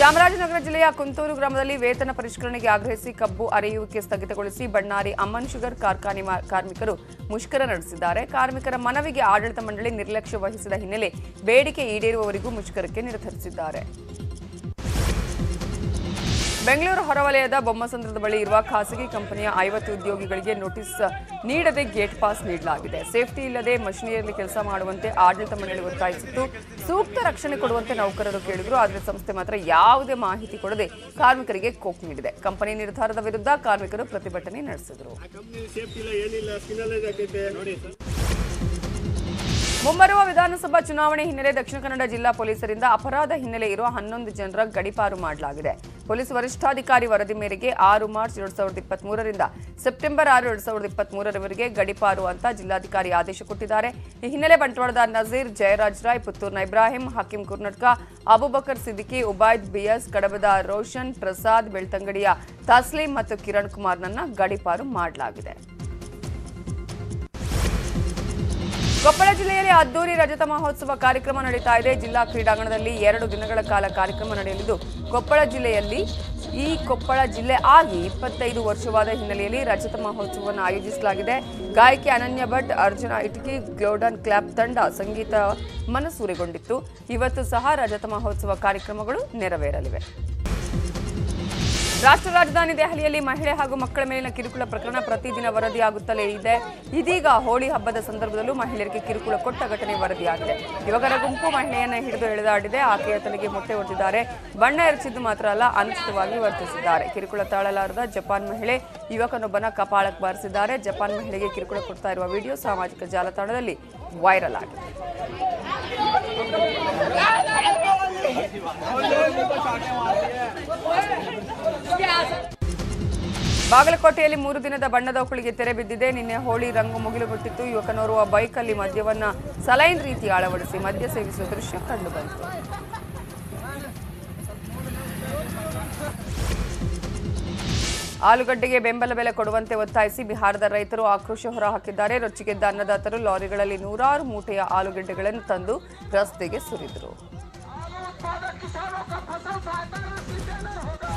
ಚಾಮರಾಜನಗರ ಜಿಲ್ಲೆಯ ಕುಂತೂರು ಗ್ರಾಮದಲ್ಲಿ ವೇತನ ಪರಿಷ್ಕರಣೆಗೆ ಆಗ್ರಹಿಸಿ ಕಬ್ಬು ಅರೆಯುವಿಕೆ ಸ್ಥಗಿತಗೊಳಿಸಿ ಬಣ್ಣಾರಿ ಅಮ್ಮನ್ ಶುಗರ್ ಕಾರ್ಖಾನೆ ಮಾ- ಕಾರ್ಮಿಕರು ಮುಷ್ಕರ ನಡೆಸಿದ್ದಾರೆ ಕಾರ್ಮಿಕರ ಮನವಿಗೆ ಆಡಳಿತ ಮಂಡಳಿ ನಿರ್ಲಕ್ಷ್ಯ ವಹಿಸಿದ ಹಿನ್ನೆಲೆ ಬೇಡಿಕೆ ಈಡೇರುವವರೆಗೂ ಮುಷ್ಕರಕ್ಕೆ ನಿರ್ಧರಿಸಿದ್ದಾರೆ ಬೆಂಗಳೂರು ಹೊರವಲಯದ ಬೊಮ್ಮಸಂದ್ರದ ಬಳಿ ಇರುವ ಖಾಸಗಿ ಕಂಪನಿಯ ಐವತ್ತು ಉದ್ಯೋಗಿಗಳಿಗೆ ನೋಟಿಸ್ ನೀಡದೆ ಗೇಟ್ ಪಾಸ್ ನೀಡಲಾಗಿದೆ ಸೇಫ್ಟಿ ಇಲ್ಲದೆ ಮಷಿನರಿಯಲ್ಲಿ ಕೆಲಸ ಮಾಡುವಂತೆ ಆಡಳಿತ ಮಂಡಳಿ ಒತ್ತಾಯಿಸಿತ್ತು ಸೂಕ್ತ ರಕ್ಷಣೆ ಕೊಡುವಂತೆ ನೌಕರರು ಕೇಳಿದ್ರು ಆದರೆ ಸಂಸ್ಥೆ ಮಾತ್ರ ಯಾವುದೇ ಮಾಹಿತಿ ಕೊಡದೆ ಕಾರ್ಮಿಕರಿಗೆ ಕೋಕ್ ನೀಡಿದೆ ಕಂಪನಿ ನಿರ್ಧಾರದ ವಿರುದ್ಧ ಕಾರ್ಮಿಕರು ಪ್ರತಿಭಟನೆ ನಡೆಸಿದರು ಕಂಪ್ನಿ ಸೇಫ್ಟಿ ಇಲ್ಲ ಏನಿಲ್ಲ ಸ್ಕಿನ್ನಲ್ಲೇ ಹಾಕೈತೆ ನೋಡಿ ಮುಂಬರುವ ವಿಧಾನಸಭಾ ಚುನಾವಣೆ ಹಿನ್ನೆಲೆ ದಕ್ಷಿಣ ಕನ್ನಡ ಜಿಲ್ಲಾ ಪೊಲೀಸರಿಂದ ಅಪರಾಧ ಹಿನ್ನೆಲೆ ಇರುವ ಹನ್ನೊಂದು ಜನರ ಗಡಿಪಾರು ಮಾಡಲಾಗಿದೆ ಪೊಲೀಸ್ ವರಿಷ್ಠಾಧಿಕಾರಿ ವರದಿ ಮೇರೆಗೆ ಆರು ಮಾರ್ಚ್ ಎರಡ್ ಸಾವಿರದ ಇಪ್ಪತ್ತ್ ಮೂರರಿಂದ ಸೆಪ್ಟೆಂಬರ್ ಆರು ಎರಡ್ ಸಾವಿರದ ಇಪ್ಪತ್ತ್ ಮೂರರವರೆಗೆ ಗಡಿಪಾರು ಅಂತ ಜಿಲ್ಲಾಧಿಕಾರಿ ಆದೇಶ ಕೊಟ್ಟಿದ್ದಾರೆ ಈ ಹಿನ್ನೆಲೆ ಬಂಟ್ವಾಳದ ನಜೀರ್ ಜಯರಾಜ್ ರಾಯ್ ಪುತ್ತೂರ್ನ ಇಬ್ರಾಹಿಂ ಹಕೀಂ ಕುರ್ನಟ್ಕ ಅಬುಬಕರ್ ಸಿದ್ದಿಕಿ ಉಬೈದ್ ಬಿಎಸ್ ಕಡಬದ ರೋಷನ್ ಪ್ರಸಾದ್ ಬೆಳ್ತಂಗಡಿಯ ತಸ್ಲೀಂ ಮತ್ತು ಕಿರಣ್ ಕುಮಾರ್ನನ್ನ ಗಡಿಪಾರು ಮಾಡಲಾಗಿದೆ ಕೊಪ್ಪಳ ಜಿಲ್ಲೆಯಲ್ಲಿ ಅದ್ದೂರಿ ರಜತ ಮಹೋತ್ಸವ ಕಾರ್ಯಕ್ರಮ ನಡೀತಾ ಇದೆ ಜಿಲ್ಲಾ ಕ್ರೀಡಾಂಗಣದಲ್ಲಿ ಎರಡು ದಿನಗಳ ಕಾಲ ಕಾರ್ಯಕ್ರಮ ನಡೆಯಲಿದ್ದು ಕೊಪ್ಪಳ ಜಿಲ್ಲೆಯಲ್ಲಿ ಈ ಕೊಪ್ಪಳ ಜಿಲ್ಲೆ ಆಗಿ ಇಪ್ಪತ್ತೈದು ವರ್ಷವಾದ ಹಿನ್ನೆಲೆಯಲ್ಲಿ ರಜತ ಮಹೋತ್ಸವವನ್ನು ಆಯೋಜಿಸಲಾಗಿದೆ ಗಾಯಕಿ ಅನನ್ಯ ಭಟ್ ಅರ್ಜುನ ಇಟ್ಕಿ ಗ್ಲೋಡನ್ ಕ್ಲಾಪ್ ತಂಡ ಸಂಗೀತ ಮನಸೂರೆಗೊಂಡಿತ್ತು ಇವತ್ತು ಸಹ ರಜತ ಮಹೋತ್ಸವ ಕಾರ್ಯಕ್ರಮಗಳು ನೆರವೇರಲಿವೆ ರಾಷ್ಟ್ರ ರಾಜಧಾನಿ ದೆಹಲಿಯಲ್ಲಿ ಮಹಿಳೆ ಹಾಗೂ ಮಕ್ಕಳ ಮೇಲಿನ ಕಿರುಕುಳ ಪ್ರಕರಣ ಪ್ರತಿದಿನ ವರದಿಯಾಗುತ್ತಲೇ ಇದೆ ಇದೀಗ ಹೋಳಿ ಹಬ್ಬದ ಸಂದರ್ಭದಲ್ಲೂ ಮಹಿಳೆಯರಿಗೆ ಕಿರುಕುಳ ಕೊಟ್ಟ ಘಟನೆ ವರದಿಯಾಗಿದೆ ಯುವಕರ ಗುಂಪು ಮಹಿಳೆಯನ್ನ ಹಿಡಿದು ಎಳೆದಾಡಿದೆ ಆಕೆಯ ತಲೆಗೆ ಮೊಟ್ಟೆ ಹೊಡೆದಿದ್ದಾರೆ ಬಣ್ಣ ಎರಚಿದ್ದು ಮಾತ್ರ ಅಲ್ಲ ಅನುಚಿತವಾಗಿ ವರ್ತಿಸಿದ್ದಾರೆ ಕಿರುಕುಳ ತಾಳಲಾರದ ಜಪಾನ್ ಮಹಿಳೆ ಯುವಕನೊಬ್ಬನ ಕಪಾಳಕ್ಕೆ ಬಾರಿಸಿದ್ದಾರೆ ಜಪಾನ್ ಮಹಿಳೆಗೆ ಕಿರುಕುಳ ಕೊಡ್ತಾ ಇರುವ ವಿಡಿಯೋ ಸಾಮಾಜಿಕ ಜಾಲತಾಣದಲ್ಲಿ ವೈರಲ್ ಆಗಿದೆ ಬಾಗಲಕೋಟೆಯಲ್ಲಿ ಮೂರು ದಿನದ ಬಣ್ಣದ ಹುಳಿಗೆ ತೆರೆ ಬಿದ್ದಿದೆ ನಿನ್ನೆ ಹೋಳಿ ರಂಗು ಮುಗಿಲು ಬಿಟ್ಟಿತ್ತು ಯುವಕನೋರ್ವ ಬೈಕಲ್ಲಿ ಮದ್ಯವನ್ನ ಸಲೈನ್ ರೀತಿ ಅಳವಡಿಸಿ ಮದ್ಯ ಸೇವಿಸುವ ದೃಶ್ಯ ಕಂಡುಬಂತು ಆಲೂಗಡ್ಡೆಗೆ ಬೆಂಬಲ ಬೆಲೆ ಕೊಡುವಂತೆ ಒತ್ತಾಯಿಸಿ ಬಿಹಾರದ ರೈತರು ಆಕ್ರೋಶ ಹೊರಹಾಕಿದ್ದಾರೆ ರೊಚ್ಚಿಗೆದ್ದ ಅನ್ನದಾತರು ಲಾರಿಗಳಲ್ಲಿ ನೂರಾರು ಮೂಟೆಯ ಆಲೂಗಡ್ಡೆಗಳನ್ನು ತಂದು ರಸ್ತೆಗೆ ಸುರಿದರು